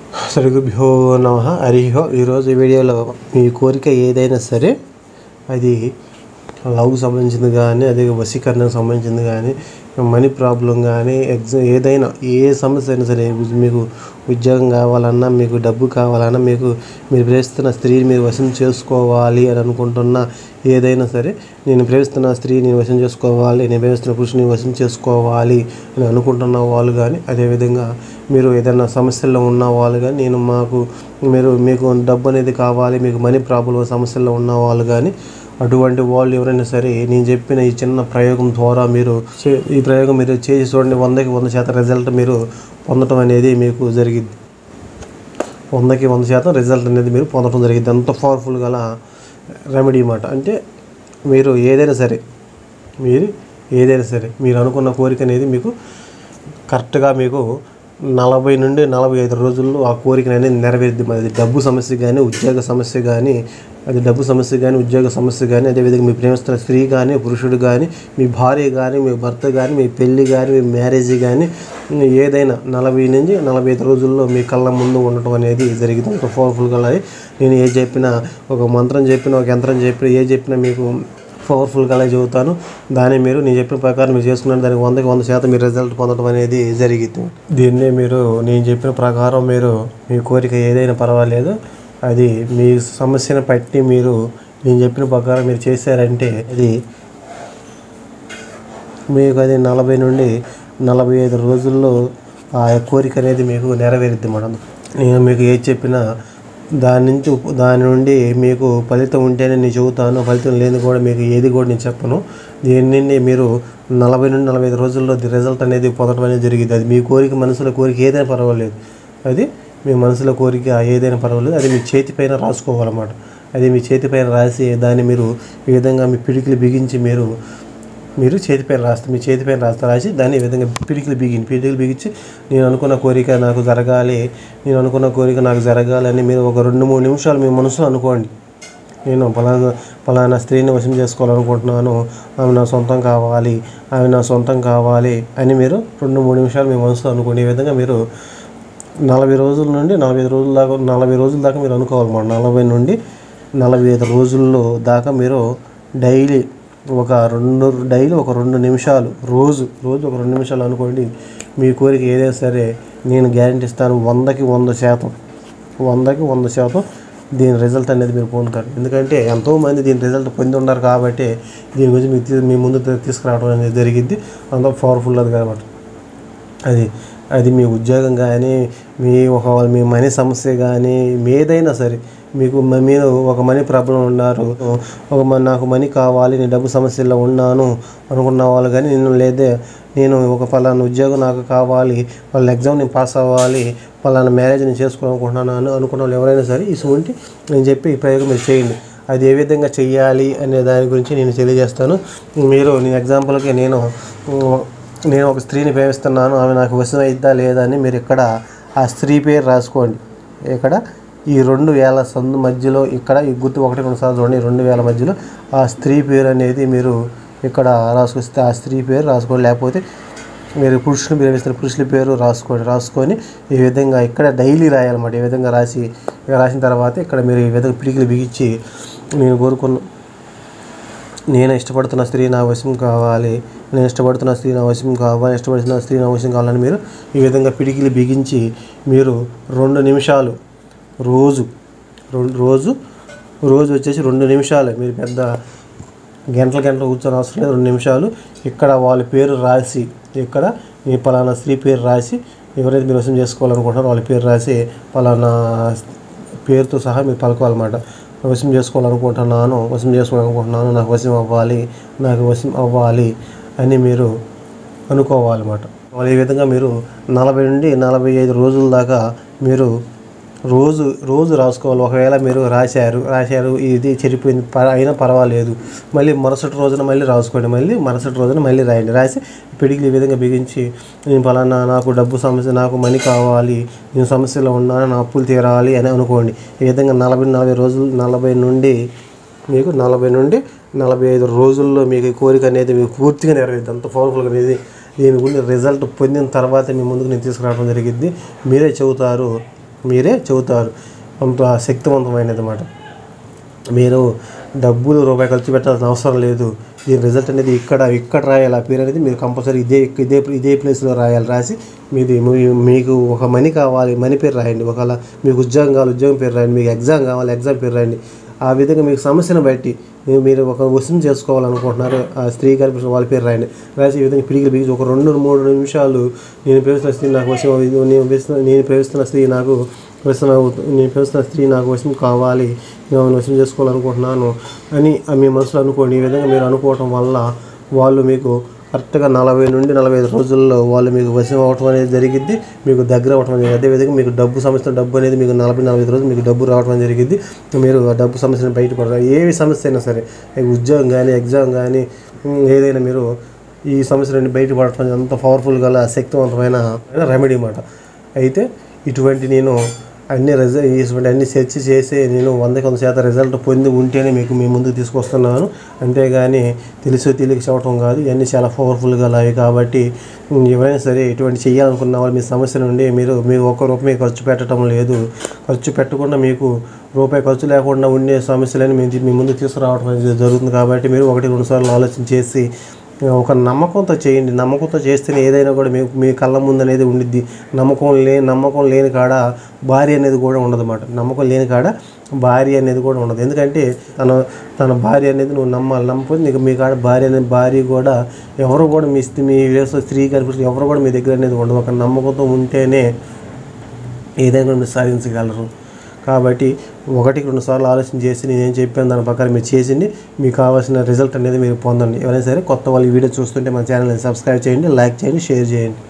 శ్రీ గురుభ్యో నమ హరిహో ఈరోజు ఈ వీడియోలో మీ కోరిక ఏదైనా సరే అది లవ్కి సంబంధించింది కానీ అదే వశీకరణకు సంబంధించింది కానీ మనీ ప్రాబ్లం కానీ ఎగ్జామ్ ఏదైనా ఏ సమస్య అయినా సరే మీకు ఉద్యోగం కావాలన్నా మీకు డబ్బు కావాలన్నా మీకు మీరు ప్రేమిస్తున్న స్త్రీని మీరు వశం చేసుకోవాలి అని అనుకుంటున్న ఏదైనా సరే నేను ప్రేమిస్తున్న స్త్రీని నేను వశం చేసుకోవాలి నేను ప్రేమిస్తున్న పురుషుని వశం చేసుకోవాలి అని అనుకుంటున్న వాళ్ళు కానీ అదేవిధంగా మీరు ఏదైనా సమస్యల్లో ఉన్న వాళ్ళు కానీ నేను మాకు మీరు మీకు డబ్బు అనేది కావాలి మీకు మనీ ప్రాబ్లం సమస్యల్లో ఉన్న వాళ్ళు కానీ అటువంటి వాళ్ళు ఎవరైనా సరే నేను చెప్పిన ఈ చిన్న ప్రయోగం ద్వారా మీరు చే- ఈ ప్రయోగం మీరు చేసి చూడండి వందకి వంద శాతం రిజల్ట్ మీరు పొందడం అనేది మీకు జరిగింది వందకి వంద శాతం రిజల్ట్ అనేది మీరు పొందడం జరిగింది అంత పవర్ఫుల్ గల రెమెడీ అన్నమాట అంటే మీరు ఏదైనా సరే మీరు ఏదైనా సరే మీరు అనుకున్న కోరిక అనేది మీకు కరెక్ట్గా మీకు నలభై నుండి నలభై ఐదు రోజుల్లో ఆ కోరిక అనేది నెరవేరుద్ది అది డబ్బు సమస్య కానీ ఉద్యోగ సమస్య కానీ అది డబ్బు సమస్య కానీ ఉద్యోగ సమస్య కానీ అదేవిధంగా మీ ప్రేమిస్తున్న స్త్రీ కానీ పురుషుడు కానీ మీ భార్య కానీ మీ భర్త కానీ మీ పెళ్ళి కానీ మీ మ్యారేజ్ కానీ ఏదైనా నలభై నుంచి నలభై ఐదు రోజుల్లో మీ కళ్ళ ముందు ఉండటం అనేది జరిగింది ఒక పవర్ఫుల్ కల నేను ఏ చెప్పినా ఒక మంత్రం చెప్పినా ఒక యంత్రం చెప్పినా ఏ చెప్పినా మీకు పవర్ఫుల్గా అలా చెబుతాను దాన్ని మీరు నేను చెప్పిన ప్రకారం మీరు చేసుకున్నాను దానికి వందకి వంద శాతం మీరు రిజల్ట్ పొందడం అనేది జరిగింది దీన్నే మీరు నేను చెప్పిన ప్రకారం మీరు మీ కోరిక ఏదైనా పర్వాలేదు అది మీ సమస్యను బట్టి మీరు నేను చెప్పిన ప్రకారం మీరు చేశారంటే అది మీకు అది నలభై నుండి నలభై ఐదు రోజుల్లో ఆ కోరిక అనేది మీకు నెరవేరుద్ది మేడం నేను మీకు ఏది చెప్పినా దాని నుంచి ఉప్- దాని నుండి మీకు ఫలితం ఉంటేనే నేను చెబుతాను ఫలితం లేని కూడా మీకు ఏది కూడా నేను చెప్పను దీని నుండి మీరు నలభై నుండి నలభై ఐదు రోజుల్లో ది రిజల్ట్ అనేది పొందడం అనేది జరిగింది అది మీ కోరిక మనసులో కోరిక ఏదైనా పర్వాలేదు అది మీ మనసులో కోరిక ఏదైనా పర్వాలేదు అది మీ చేతి పైన రాసుకోవాలన్నమాట అది మీ చేతి పైన రాసి దాన్ని మీరు ఈ విధంగా మీ పిడికిలు బిగించి మీరు మీరు చేతిపైన రాస్తారు మీ చేతిపైన రాస్తారు రాసి దాన్ని ఈ విధంగా పిడికిలు బిగిని పిడికిలు బిగించి నేను అనుకున్న కోరిక నాకు జరగాలి నేను అనుకున్న కోరిక నాకు జరగాలని మీరు ఒక రెండు మూడు నిమిషాలు మీ మనసులో అనుకోండి నేను పలానా పలానా స్త్రీని వశం చేసుకోవాలనుకుంటున్నాను ఆమె నా సొంతం కావాలి ఆమె నా సొంతం కావాలి అని మీరు రెండు మూడు నిమిషాలు మీ మనసులో అనుకోండి ఈ విధంగా మీరు నలభై రోజుల నుండి నలభై ఐదు రోజుల దాకా నలభై రోజుల దాకా మీరు అనుకోవాలన్నమాట నలభై నుండి నలభై ఐదు రోజుల్లో దాకా మీరు డైలీ ఒక రెండు డైలీ ఒక రెండు నిమిషాలు రోజు రోజు ఒక రెండు నిమిషాలు అనుకోండి మీ కోరిక ఏదైనా సరే నేను గ్యారంటీ ఇస్తాను వందకి వంద శాతం వందకి వంద శాతం దీని రిజల్ట్ అనేది మీరు పొందుతారు ఎందుకంటే ఎంతోమంది దీని రిజల్ట్ పొంది ఉన్నారు కాబట్టి దీని గురించి మీకు తీ- మీ ముందు తీ- తీసుకురావడం అనేది జరిగింది అంత పవర్ఫుల్ అది కాబట్టి అది అది మీ ఉద్యోగం కానీ మీ ఒక మీ మనీ సమస్య కానీ మీ ఏదైనా సరే మీకు మ- మీరు ఒక మనీ ప్రాబ్లం ఉన్నారు ఒక మ- నాకు మనీ కావాలి నేను డబ్బు సమస్యలో ఉన్నాను అనుకున్న వాళ్ళు కానీ నేను లేదే నేను ఒక పలానా ఉద్యోగం నాకు కావాలి వాళ్ళ ఎగ్జామ్ నేను పాస్ అవ్వాలి పలానా మ్యారేజ్ నేను చేసుకోవాలనుకుంటున్నాను అని అనుకున్న వాళ్ళు ఎవరైనా సరే ఇటువంటి నేను చెప్పి ఈ ప్రయోగం మీరు చేయండి అది ఏ విధంగా చెయ్యాలి అనే దాని గురించి నేను తెలియజేస్తాను మీరు నేను ఎగ్జాంపుల్కి నేను ఉమ్, నేను ఒక స్త్రీని ప్రేమిస్తున్నాను ఆమె నాకు వశం అయిద్దా లేదా అని మీరు ఇక్కడ ఆ స్త్రీ పేరు రాసుకోండి ఇక్కడ ఈ రెండు వేల సందు మధ్యలో ఇక్కడ ఈ గుర్తు ఒకటి రెండు సార్లు చూడండి ఈ రెండు వేల మధ్యలో ఆ స్త్రీ పేరు అనేది మీరు ఇక్కడ రాసుకొస్తే ఆ స్త్రీ పేరు రాసుకోండి లేకపోతే మీరు పురుషుని ప్రేమిస్తున్న పురుషుల పేరు రాసుకోండి రాసుకొని ఈ విధంగా ఇక్కడ డైలీ రాయాలన్నమాట ఈ విధంగా రాసి ఇక రాసిన తర్వాత ఇక్కడ మీరు ఈ విధంగా పిడికిలు బిగించి నేను కోరుకున్న నేను ఇష్టపడుతున్న స్త్రీ నా వశం కావాలి నేను ఇష్టపడుతున్న స్త్రీ నా వశం కావాలి ఇష్టపడుతున్న స్త్రీ నా వశం కావాలని మీరు ఈ విధంగా పిడికిలు బిగించి మీరు రెండు నిమిషాలు రోజు రెండు రోజు రోజు వచ్చేసి రెండు నిమిషాలు మీరు పెద్ద గంటల గంటలు కూర్చొని అవసరం లేదు రెండు నిమిషాలు ఇక్కడ వాళ్ళ పేరు రాసి ఇక్కడ ఈ పలానా స్త్రీ పేరు రాసి ఎవరైతే మీరు వశం చేసుకోవాలనుకుంటున్నారో వాళ్ళ పేరు రాసి పలానా పేరుతో సహా మీరు పలుకోవాలన్నమాట వశం చేసుకోవాలనుకుంటున్నాను వశం చేసుకోవాలనుకుంటున్నాను నాకు వశం అవ్వాలి నాకు వశం అవ్వాలి అని మీరు అనుకోవాలన్నమాట వాళ్ళు ఈ విధంగా మీరు నలభై నుండి నలభై ఐదు రోజుల దాకా మీరు రోజు రోజు రాసుకోవాలి ఒకవేళ మీరు రాశారు రాశారు ఇది చెడిపోయింది ప- అయినా పర్వాలేదు మళ్ళీ మరుసటి రోజున మళ్ళీ రాసుకోండి మళ్ళీ మరుసటి రోజున మళ్ళీ రాయండి రాసి పిడికిలు ఈ విధంగా బిగించి నేను పలానా నాకు డబ్బు సమస్య నాకు మనీ కావాలి నేను సమస్యలో ఉన్నాను నా అప్పులు తీరాలి అని అనుకోండి ఈ విధంగా నలభై నలభై రోజులు నలభై నుండి మీకు నలభై నుండి నలభై ఐదు రోజుల్లో మీకు ఈ కోరిక అనేది మీకు పూర్తిగా నెరవేరుద్ది అంత పవర్ఫుల్గా అనేది దీని గురించి రిజల్ట్ పొందిన తర్వాత మీ ముందుకు నేను తీసుకురావడం జరిగింది మీరే చెబుతారు మీరే చెబుతారు అంత శక్తివంతమైనది అన్నమాట మీరు డబ్బులు రూపాయి ఖర్చు పెట్టాల్సిన అవసరం లేదు దీని రిజల్ట్ అనేది ఇక్కడ ఇక్కడ రాయాలి ఆ పేరు అనేది మీరు కంపల్సరీ ఇదే ఇదే ఇదే ప్లేస్లో రాయాలి రాసి మీది మీ- మీకు ఒక మనీ కావాలి మనీ పేరు రాయండి ఒకవేళ మీకు ఉద్యోగం కావాలి ఉద్యోగం పేరు రాయండి మీకు ఎగ్జామ్ కావాలి ఎగ్జామ్ పేరు రాయండి ఆ విధంగా మీకు సమస్యను బట్టి మీరు- మీరు ఒక వసూలు చేసుకోవాలనుకుంటున్నారు ఆ స్త్రీ గారి వాళ్ళ పేరు రాయండి రాసి ఈ విధంగా పిడికి బిగించి ఒక రెండు మూడు నిమిషాలు నేను ప్రేమిస్తున్న స్త్రీ నాకు వశం నేను ప్రేమిస్తున్న నేను ప్రేమిస్తున్న స్త్రీ నాకు వశం అవుతు- నేను ప్రేమిస్తున్న స్త్రీ నాకు వశం కావాలి నేను ఆమెను వశం చేసుకోవాలనుకుంటున్నాను అని మీ మనసులో అనుకోండి ఈ విధంగా మీరు అనుకోవటం వల్ల వాళ్ళు మీకు కరెక్ట్గా నలభై నుండి నలభై ఐదు రోజుల్లో వాళ్ళు మీకు వశం అవ్వటం అనేది జరిగిద్ది మీకు దగ్గర అవ్వటం అనేది అదేవిధంగా మీకు డబ్బు సమస్య డబ్బు అనేది మీకు నలభై నలభై ఐదు రోజులు మీకు డబ్బు రావడం అనేది జరిగిద్ది మీరు ఆ డబ్బు సమస్యను బయటపడతారు ఏ సమస్య అయినా సరే ఈ ఉద్యోగం కానీ ఎగ్జామ్ కానీ ఉమ్, ఏదైనా మీరు ఈ సమస్య నుండి బయటపడటం అనేది అంత పవర్ఫుల్ గల శక్తివంతమైన రెమెడీ అన్నమాట అయితే ఇటువంటి నేను అన్ని రిజల్ట్ ఇటువంటి అన్ని సెర్చ్ చేసి నేను వందకి వంద శాతం రిజల్ట్ పొంది ఉంటేనే మీకు మీ ముందుకు తీసుకొస్తున్నాను అంతేగాని తెలిసి తెలియక చెప్పడం కాదు ఇవన్నీ చాలా పవర్ఫుల్గా లావి కాబట్టి ఉమ్, ఎవరైనా సరే ఇటువంటి చేయాలనుకున్న వాళ్ళు మీ సమస్య నుండి మీరు మీరు ఒక్క రూపాయి ఖర్చు పెట్టడం లేదు ఖర్చు పెట్టకుండా మీకు రూపాయి ఖర్చు లేకుండా ఉండే సమస్యలని మీ మీ ముందుకు తీసుకురావడం అనేది జరుగుతుంది కాబట్టి మీరు ఒకటి రెండు సార్లు ఆలోచన చేసి ఒక నమ్మకంతో చేయండి నమ్మకంతో చేస్తేనే ఏదైనా కూడా మీకు మీ కళ్ళ ముందు అనేది ఉండిద్ది నమ్మకం లే నమ్మకం లేని కాడ భార్య అనేది కూడా ఉండదు అన్నమాట నమ్మకం లేని కాడ భార్య అనేది కూడా ఉండదు ఎందుకంటే తన తన భార్య అనేది నువ్వు నమ్మాలి నమ్మకపోతే నీకు మీ కాడ భార్య అనేది భార్య కూడా ఎవరు కూడా మీ స్త్రీ- మీ వేసే స్త్రీ కనిపిస్తే ఎవరు కూడా మీ దగ్గర అనేది ఉండదు ఒక నమ్మకంతో ఉంటేనే ఏదైనా మీరు సాధించగలరు కాబట్టి ఒకటికి రెండు సార్లు ఆలోచన చేసి నేనేం చెప్పాను దాని ప్రకారం మీరు చేసింది మీకు కావాల్సిన రిజల్ట్ అనేది మీరు పొందండి ఎవరైనా సరే కొత్త వాళ్ళు ఈ వీడియో చూస్తుంటే మన ఛానల్ని సబ్స్క్రైబ్ చేయండి లైక్ చేయండి షేర్ చేయండి